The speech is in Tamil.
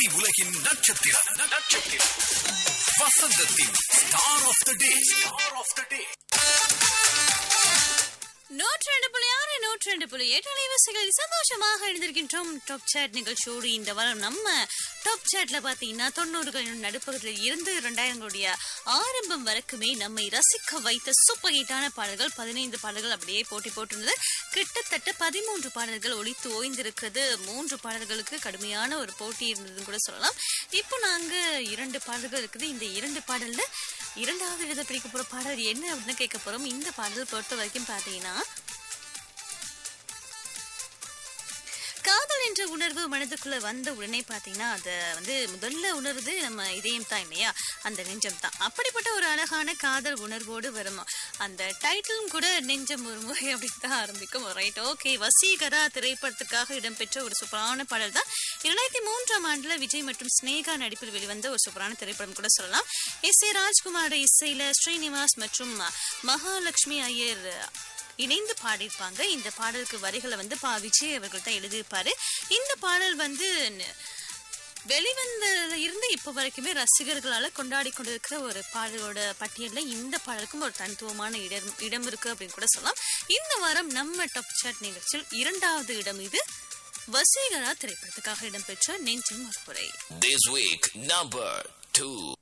உலகின் நட்சத்திரம் நட்சத்திரம் வசந்தத்தின் star of the day star of the day நூற்றி ரெண்டு புள்ளி ஆறு நூற்றி ரெண்டு புள்ளி எட்டு அலைவரிசைகளில் சந்தோஷமாக எழுந்திருக்கின்றோம் டாப் சேட் நிகழ்ச்சியோடு இந்த வாரம் நம்ம டாப் சேட்ல பாத்தீங்கன்னா தொண்ணூறுகளின் நடுப்பகுதியில் இருந்து இரண்டாயிரங்களுடைய ஆரம்பம் வரைக்குமே நம்மை ரசிக்க வைத்த சூப்பர் ஹிட்டான பாடல்கள் பதினைந்து பாடல்கள் அப்படியே போட்டி போட்டிருந்தது கிட்டத்தட்ட பதிமூன்று பாடல்கள் ஒழித்து ஓய்ந்திருக்கிறது மூன்று பாடல்களுக்கு கடுமையான ஒரு போட்டி இருந்ததுன்னு கூட சொல்லலாம் இப்போ நாங்க இரண்டு பாடல்கள் இருக்குது இந்த இரண்டு பாடல்ல இரண்டாவது வித பிடிக்க போற பாடல் என்ன அப்படின்னு கேட்க போறோம் இந்த பாடல் பொறுத்த வரைக்கும் பாத்தீங்கன்னா காதல் என்ற உணர்வு மனதுக்குள்ள வந்த உடனே பாத்தீங்கன்னா அத வந்து முதல்ல உணர்வு நம்ம இதயம் தான் இல்லையா அந்த நெஞ்சம் தான் அப்படிப்பட்ட ஒரு அழகான காதல் உணர்வோடு வரும் அந்த டைட்டிலும் கூட நெஞ்சம் ஒரு முறை அப்படின்னு தான் ஆரம்பிக்கும் ரைட் ஓகே வசீகரா திரைப்படத்துக்காக இடம்பெற்ற ஒரு சூப்பரான பாடல் தான் இரண்டாயிரத்தி மூன்றாம் ஆண்டுல விஜய் மற்றும் ஸ்னேகா நடிப்பில் வெளிவந்த ஒரு சூப்பரான திரைப்படம் கூட சொல்லலாம் எஸ் ஏ ராஜ்குமாரோட இசையில ஸ்ரீனிவாஸ் மற்றும் மகாலட்சுமி ஐயர் இணைந்து பாடியிருப்பாங்க இந்த பாடலுக்கு வரிகளை வந்து பா விஜய் அவர்கள் தான் எழுதியிருப்பாரு இந்த பாடல் வந்து ந- வெளிவந்ததுல இருந்து இப்போ வரைக்குமே ரசிகர்களால கொண்டாடி கொண்டிருக்கிற ஒரு பாடலோட பட்டியல்ல இந்த பாடலுக்கும் ஒரு தனித்துவமான இடம் இடம் இருக்கு அப்படின்னு கூட சொல்லலாம் இந்த வாரம் நம்ம டாப் சாட் நிகழ்ச்சியில் இரண்டாவது இடம் இது வசீகரா திரைப்படத்துக்காக இடம்பெற்ற நெஞ்சின் முற்புரை This week, number two.